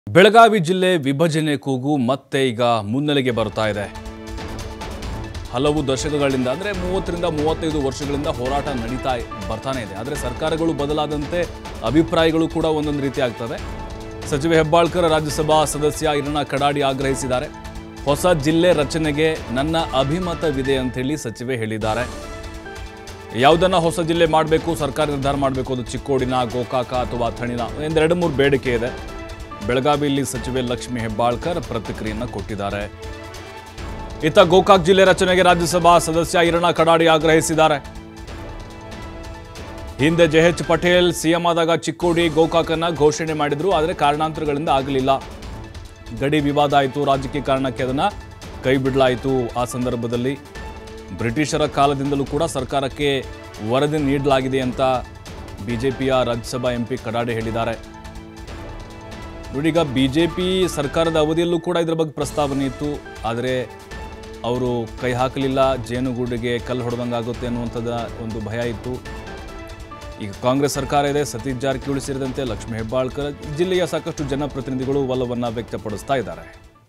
ಬೆಳಗಾವಿ ಜಿಲ್ಲೆ ವಿಭಜನೆ ಕೂಗು ಮತ್ತೆ ಈಗ ಮುನ್ನೆಲೆಗೆ ಬರ್ತಾ ಇದೆ ಹಲವು ದಶಕಗಳಿಂದ ಅಂದರೆ ಮೂವತ್ತರಿಂದ ಮೂವತ್ತೈದು ವರ್ಷಗಳಿಂದ ಹೋರಾಟ ನಡೀತಾ ಬರ್ತಾನೆ ಇದೆ ಆದರೆ ಸರ್ಕಾರಗಳು ಬದಲಾದಂತೆ ಅಭಿಪ್ರಾಯಗಳು ಕೂಡ ಒಂದೊಂದು ರೀತಿ ಆಗ್ತವೆ ಸಚಿವ ಹೆಬ್ಬಾಳ್ಕರ್ ರಾಜ್ಯಸಭಾ ಸದಸ್ಯ ಇರಣ ಕಡಾಡಿ ಆಗ್ರಹಿಸಿದ್ದಾರೆ ಹೊಸ ಜಿಲ್ಲೆ ರಚನೆಗೆ ನನ್ನ ಅಭಿಮತವಿದೆ ಅಂತೇಳಿ ಸಚಿವೆ ಹೇಳಿದ್ದಾರೆ ಯಾವುದನ್ನ ಹೊಸ ಜಿಲ್ಲೆ ಮಾಡಬೇಕು ಸರ್ಕಾರ ನಿರ್ಧಾರ ಮಾಡಬೇಕು ಅದು ಚಿಕ್ಕೋಡಿನ ಗೋಕಾಕ ಅಥವಾ ಥಣಿನ ಒಂದೆರಡು ಮೂರು ಬೇಡಿಕೆ ಇದೆ ಬೆಳಗಾವಿಯಲ್ಲಿ ಸಚಿವೆ ಲಕ್ಷ್ಮಿ ಹೆಬ್ಬಾಳ್ಕರ್ ಪ್ರತಿಕ್ರಿಯೆಯನ್ನು ಕೊಟ್ಟಿದ್ದಾರೆ ಇತ್ತ ಗೋಕಾಕ್ ಜಿಲ್ಲೆ ರಚನೆಗೆ ರಾಜ್ಯಸಭಾ ಸದಸ್ಯ ಇರಣ ಕಡಾಡಿ ಆಗ್ರಹಿಸಿದ್ದಾರೆ ಹಿಂದೆ ಜೆ ಎಚ್ ಪಟೇಲ್ ಸಿಎಂ ಆದಾಗ ಚಿಕ್ಕೋಡಿ ಗೋಕಾಕನ್ನ ಘೋಷಣೆ ಮಾಡಿದ್ರು ಆದರೆ ಕಾರಣಾಂತರಗಳಿಂದ ಆಗಲಿಲ್ಲ ಗಡಿ ವಿವಾದ ಆಯಿತು ರಾಜಕೀಯ ಕಾರಣಕ್ಕೆ ಅದನ್ನ ಕೈ ಬಿಡಲಾಯಿತು ಆ ಸಂದರ್ಭದಲ್ಲಿ ಬ್ರಿಟಿಷರ ಕಾಲದಿಂದಲೂ ಕೂಡ ಸರ್ಕಾರಕ್ಕೆ ವರದಿ ನೀಡಲಾಗಿದೆ ಅಂತ ಬಿಜೆಪಿಯ ರಾಜ್ಯಸಭಾ ಎಂಪಿ ಕಡಾಡಿ ಹೇಳಿದ್ದಾರೆ ನೋಡೀಗ ಬಿಜೆಪಿ ಸರ್ಕಾರದ ಅವಧಿಯಲ್ಲೂ ಕೂಡ ಇದರ ಬಗ್ಗೆ ಪ್ರಸ್ತಾವನೆ ಇತ್ತು ಆದರೆ ಅವರು ಕೈ ಹಾಕಲಿಲ್ಲ ಜೇನುಗೂಡಿಗೆ ಕಲ್ಲು ಹೊಡೆದಂಗಾಗುತ್ತೆ ಅನ್ನುವಂಥದ್ದು ಒಂದು ಭಯ ಇತ್ತು ಈಗ ಕಾಂಗ್ರೆಸ್ ಸರ್ಕಾರ ಇದೆ ಸತೀಶ್ ಜಾರಕಿಹೊಳಿ ಸೇರಿದಂತೆ ಲಕ್ಷ್ಮೀ ಹೆಬ್ಬಾಳ್ಕರ್ ಜಿಲ್ಲೆಯ ಸಾಕಷ್ಟು ಜನಪ್ರತಿನಿಧಿಗಳು ಒಲವನ್ನು ವ್ಯಕ್ತಪಡಿಸ್ತಾ ಇದ್ದಾರೆ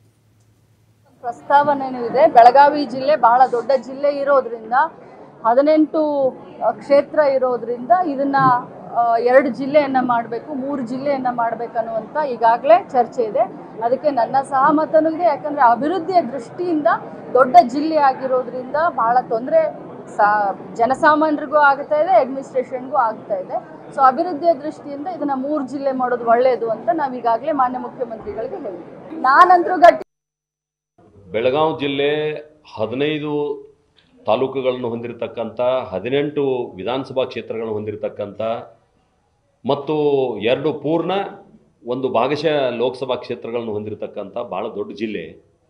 ಪ್ರಸ್ತಾವನೆನೂ ಇದೆ ಬೆಳಗಾವಿ ಜಿಲ್ಲೆ ಬಹಳ ದೊಡ್ಡ ಜಿಲ್ಲೆ ಇರೋದ್ರಿಂದ ಹದಿನೆಂಟು ಅ, ಕ್ಷೇತ್ರ ಇರೋದ್ರಿಂದ ಇದನ್ನ ಅ, ಎರಡು ಜಿಲ್ಲೆಯನ್ನ ಮಾಡಬೇಕು ಮೂರು ಜಿಲ್ಲೆಯನ್ನ ಮಾಡಬೇಕನ್ನುವಂತ ಈಗಾಗಲೇ ಚರ್ಚೆ ಇದೆ ಅದಕ್ಕೆ ನನ್ನ ಸಹಮತನೂ ಇದೆ ಯಾಕಂದ್ರೆ ಅಭಿವೃದ್ಧಿಯ ದೃಷ್ಟಿಯಿಂದ ದೊಡ್ಡ ಜಿಲ್ಲೆ ಆಗಿರೋದ್ರಿಂದ ಬಹಳ ತೊಂದರೆ ಸಾ ಜನಸಾಮಾನ್ಯರಿಗೂ ಆಗ್ತಾ ಇದೆ ಅಡ್ಮಿನಿಸ್ಟ್ರೇಷನ್ಗೂ ಆಗ್ತಾ ಇದೆ ಸೊ ಅಭಿವೃದ್ಧಿಯ ದೃಷ್ಟಿಯಿಂದ ಇದನ್ನ ಮೂರು ಜಿಲ್ಲೆ ಮಾಡೋದು ಒಳ್ಳೆಯದು ಅಂತ ನಾವು ಈಗಾಗಲೇ ಮಾನ್ಯ ಮುಖ್ಯಮಂತ್ರಿಗಳಿಗೆ ಹೇಳಿದ್ವಿ ನಾನಂತರೂ ಗಟ್ಟಿ ಬೆಳಗಾವಿ ಜಿಲ್ಲೆ ಹದಿನೈದು ತಾಲೂಕುಗಳನ್ನು ಹೊಂದಿರತಕ್ಕಂಥ ಹದಿನೆಂಟು ವಿಧಾನಸಭಾ ಕ್ಷೇತ್ರಗಳನ್ನು ಹೊಂದಿರತಕ್ಕಂಥ ಮತ್ತು ಎರಡು ಪೂರ್ಣ ಒಂದು ಭಾಗಶಃ ಲೋಕಸಭಾ ಕ್ಷೇತ್ರಗಳನ್ನು ಹೊಂದಿರತಕ್ಕಂಥ ಭಾಳ ದೊಡ್ಡ ಜಿಲ್ಲೆ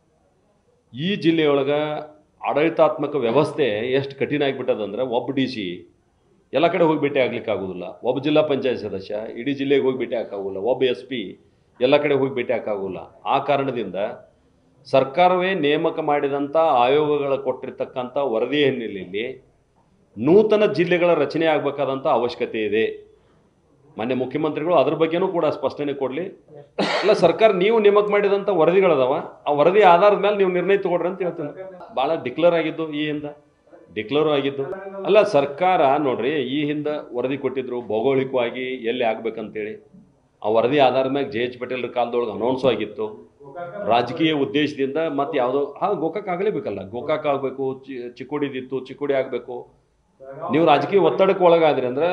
ಈ ಜಿಲ್ಲೆಯೊಳಗೆ ಆಡಳಿತಾತ್ಮಕ ವ್ಯವಸ್ಥೆ ಎಷ್ಟು ಕಠಿಣ ಆಗಿಬಿಟ್ಟದಂದ್ರೆ ಒಬ್ಬ ಡಿ ಸಿ ಎಲ್ಲ ಕಡೆ ಹೋಗಿ ಭೇಟಿ ಆಗ್ಲಿಕ್ಕೆ ಆಗೋದಿಲ್ಲ ಒಬ್ಬ ಜಿಲ್ಲಾ ಪಂಚಾಯತ್ ಸದಸ್ಯ ಇಡೀ ಜಿಲ್ಲೆಗೆ ಹೋಗಿ ಭೇಟಿ ಹಾಕಾಗೋಲ್ಲ ಒಬ್ಬ ಎಸ್ ಪಿ ಎಲ್ಲ ಕಡೆ ಹೋಗಿ ಭೇಟಿ ಹಾಕಾಗೋಲ್ಲ ಆ ಕಾರಣದಿಂದ ಸರ್ಕಾರವೇ ನೇಮಕ ಮಾಡಿದಂಥ ಆಯೋಗಗಳ ಕೊಟ್ಟಿರ್ತಕ್ಕಂಥ ವರದಿಯ ಹಿನ್ನೆಲೆಯಲ್ಲಿ ನೂತನ ಜಿಲ್ಲೆಗಳ ರಚನೆ ಆಗಬೇಕಾದಂಥ ಅವಶ್ಯಕತೆ ಇದೆ ಮಾನ್ಯ ಮುಖ್ಯಮಂತ್ರಿಗಳು ಅದ್ರ ಬಗ್ಗೆನೂ ಕೂಡ ಸ್ಪಷ್ಟನೆ ಕೊಡಲಿ ಅಲ್ಲ ಸರ್ಕಾರ ನೀವು ನೇಮಕ ಮಾಡಿದಂಥ ವರದಿಗಳದಾವ ಆ ವರದಿ ಆಧಾರದ ಮೇಲೆ ನೀವು ನಿರ್ಣಯ ತಗೊಳ್ರಿ ಅಂತ ಹೇಳ್ತೀನಿ ಭಾಳ ಡಿಕ್ಲೇರ್ ಆಗಿದ್ದು ಈ ಹಿಂದೆ ಡಿಕ್ಲೇರ್ ಆಗಿದ್ದು ಅಲ್ಲ ಸರ್ಕಾರ ನೋಡ್ರಿ ಈ ಹಿಂದೆ ವರದಿ ಕೊಟ್ಟಿದ್ರು ಭೌಗೋಳಿಕವಾಗಿ ಎಲ್ಲಿ ಆಗ್ಬೇಕಂತೇಳಿ ಆ ವರದಿ ಆಧಾರದ ಮ್ಯಾಗ ಜೆ ಎಚ್ ಪಟೇಲ್ ಕಾಲದೊಳಗೆ ಅನೌನ್ಸ್ ಆಗಿತ್ತು ರಾಜಕೀಯ ಉದ್ದೇಶದಿಂದ ಮತ್ತೆ ಯಾವುದೋ ಹಾಂ ಗೋಕಾಕ್ ಆಗಲೇಬೇಕಲ್ಲ ಗೋಕಾಕ್ ಆಗಬೇಕು ಚಿ ಚಿಕ್ಕೋಡಿದಿತ್ತು ಚಿಕ್ಕೋಡಿ ಆಗಬೇಕು ನೀವು ರಾಜಕೀಯ ಒತ್ತಡಕ್ಕೆ ಒಳಗಾದ್ರಿ ಅಂದ್ರೆ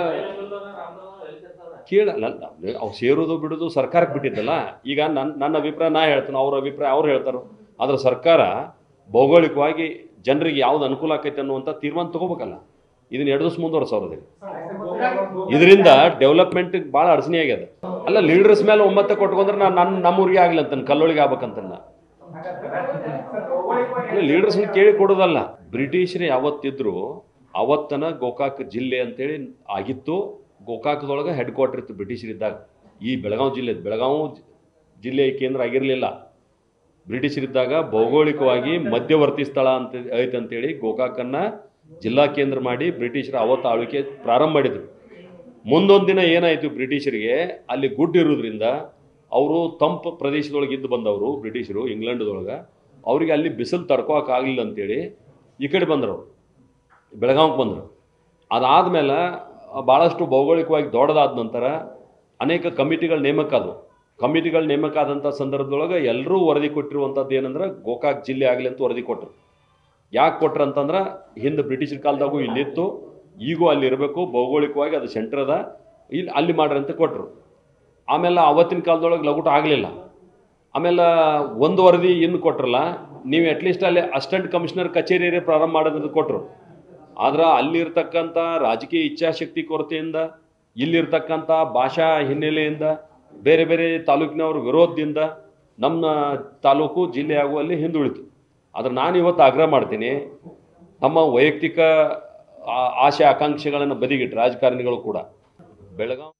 ಕೇಳಲ್ಲ ಅವು ಸೇರೋದು ಬಿಡೋದು ಸರ್ಕಾರಕ್ಕೆ ಬಿಟ್ಟಿದ್ದಲ್ಲ ಈಗ ನನ್ನ ನನ್ನ ಅಭಿಪ್ರಾಯ ನಾ ಹೇಳ್ತೇನೆ ಅವ್ರ ಅಭಿಪ್ರಾಯ ಅವ್ರು ಹೇಳ್ತಾರೋ ಆದ್ರೆ ಸರ್ಕಾರ ಭೌಗೋಳಿಕವಾಗಿ ಜನರಿಗೆ ಯಾವ್ದು ಅನುಕೂಲ ಆಕೈತೆ ಅನ್ನುವಂಥ ತೀರ್ಮಾನ ತಗೋಬೇಕಲ್ಲ ಇದನ್ನ ಎರಡು ದಿವಸ ಮುಂದುವರ್ಸೋರದಿಲ್ಲ ಇದರಿಂದ ಡೆವಲಪ್ಮೆಂಟ್ ಭಾಳ ಅಡಚಣೆ ಆಗ್ಯದ ಅಲ್ಲ ಲೀಡರ್ಸ್ ಮೇಲೆ ಒಂಬತ್ತು ಕೊಟ್ಕೊಂಡ್ರೆ ನಾನು ನನ್ನ ನಮ್ಮೂರಿಗೆ ಆಗ್ಲಿ ಅಂತ ಕಲ್ಲೊಳಿಗೆ ಆಗ್ಬೇಕಂತ ನಾ ಲೀಡರ್ಸ್ ಕೇಳಿ ಕೊಡೋದಲ್ಲ ಬ್ರಿಟಿಷರು ಯಾವತ್ತಿದ್ರು ಅವತ್ತನ ಗೋಕಾಕ್ ಜಿಲ್ಲೆ ಅಂತೇಳಿ ಆಗಿತ್ತು ಗೋಕಾಕದೊಳಗೆ ಹೆಡ್ ಕ್ವಾರ್ಟರ್ ಇತ್ತು ಬ್ರಿಟಿಷರಿದ್ದಾಗ ಈ ಬೆಳಗಾವಿ ಜಿಲ್ಲೆ ಬೆಳಗಾವಿ ಜಿ- ಜಿಲ್ಲೆಯ ಕೇಂದ್ರ ಆಗಿರಲಿಲ್ಲ ಬ್ರಿಟಿಷರಿದ್ದಾಗ ಭೌಗೋಳಿಕವಾಗಿ ಮಧ್ಯವರ್ತಿ ಸ್ಥಳ ಅಂತ ಐತೆ ಅಂತೇಳಿ ಗೋಕಾಕನ್ನ ಜಿಲ್ಲಾ ಕೇಂದ್ರ ಮಾಡಿ ಬ್ರಿಟಿಷರು ಅವತ್ತು ಆಳ್ವಿಕೆ ಪ್ರಾರಂಭ ಮಾಡಿದರು ಮುಂದೊಂದು ದಿನ ಏನಾಯಿತು ಬ್ರಿಟಿಷರಿಗೆ ಅಲ್ಲಿ ಗುಡ್ ಇರೋದ್ರಿಂದ ಅವರು ತಂಪು ಪ್ರದೇಶದೊಳಗೆ ಇದ್ದು ಬಂದವರು ಬ್ರಿಟಿಷರು ಇಂಗ್ಲೆಂಡ್ದೊಳಗೆ ಅವರಿಗೆ ಅಲ್ಲಿ ಬಿಸಿಲು ತಡ್ಕೋಕ್ಕಾಗಲಿಲ್ಲ ಅಂತೇಳಿ ಈ ಕಡೆ ಬಂದರು ಬೆಳಗಾವಿಗೆ ಬಂದರು ಅದಾದಮೇಲೆ ಭಾಳಷ್ಟು ಭೌಗೋಳಿಕವಾಗಿ ದೊಡ್ಡದಾದ ನಂತರ ಅನೇಕ ಕಮಿಟಿಗಳ ನೇಮಕ ಆದವು ಕಮಿಟಿಗಳ ನೇಮಕ ಆದಂಥ ಸಂದರ್ಭದೊಳಗೆ ಎಲ್ಲರೂ ವರದಿ ಕೊಟ್ಟಿರುವಂಥದ್ದು ಏನಂದ್ರೆ ಗೋಕಾಕ್ ಜಿಲ್ಲೆ ಆಗಲಿ ಅಂತ ವರದಿ ಕೊಟ್ಟರು ಯಾಕೆ ಕೊಟ್ರು ಅಂತಂದ್ರೆ ಹಿಂದೆ ಬ್ರಿಟಿಷರ ಕಾಲದಾಗೂ ಇಲ್ಲಿತ್ತು ಈಗೂ ಅಲ್ಲಿ ಇರಬೇಕು ಭೌಗೋಳಿಕವಾಗಿ ಅದು ಸೆಂಟ್ರ್ ಅದ ಇಲ್ಲಿ ಅಲ್ಲಿ ಮಾಡ್ರಿ ಅಂತ ಕೊಟ್ಟರು ಆಮೇಲೆ ಅವತ್ತಿನ ಕಾಲದೊಳಗೆ ಲಗುಟ ಆಗಲಿಲ್ಲ ಆಮೇಲೆ ಒಂದು ವರದಿ ಇನ್ನು ಕೊಟ್ರಲ್ಲ ನೀವು ಅಟ್ಲೀಸ್ಟ್ ಅಲ್ಲಿ ಅಸಿಸ್ಟೆಂಟ್ ಕಮಿಷನರ್ ಕಚೇರಿಯೇ ಪ್ರಾರಂಭ ಮಾಡೋದಂತ ಕೊಟ್ಟರು ಆದ್ರೆ ಅಲ್ಲಿರ್ತಕ್ಕಂಥ ರಾಜಕೀಯ ಇಚ್ಛಾಶಕ್ತಿ ಕೊರತೆಯಿಂದ ಇಲ್ಲಿರ್ತಕ್ಕಂಥ ಭಾಷಾ ಹಿನ್ನೆಲೆಯಿಂದ ಬೇರೆ ಬೇರೆ ತಾಲೂಕಿನವ್ರ ವಿರೋಧದಿಂದ ನಮ್ಮ ತಾಲೂಕು ಜಿಲ್ಲೆ ಆಗುವಲ್ಲಿ ಹಿಂದುಳಿತು ಆದ್ರೆ ನಾನು ಇವತ್ತು ಆಗ್ರಹ ಮಾಡ್ತೀನಿ ತಮ್ಮ ವೈಯಕ್ತಿಕ ಆ- ಆಶೆ ಆಕಾಂಕ್ಷೆಗಳನ್ನು ಬದಿಗಿಟ್ಟು ರಾಜಕಾರಣಿಗಳು ಕೂಡ ಬೆಳಗಾವಿ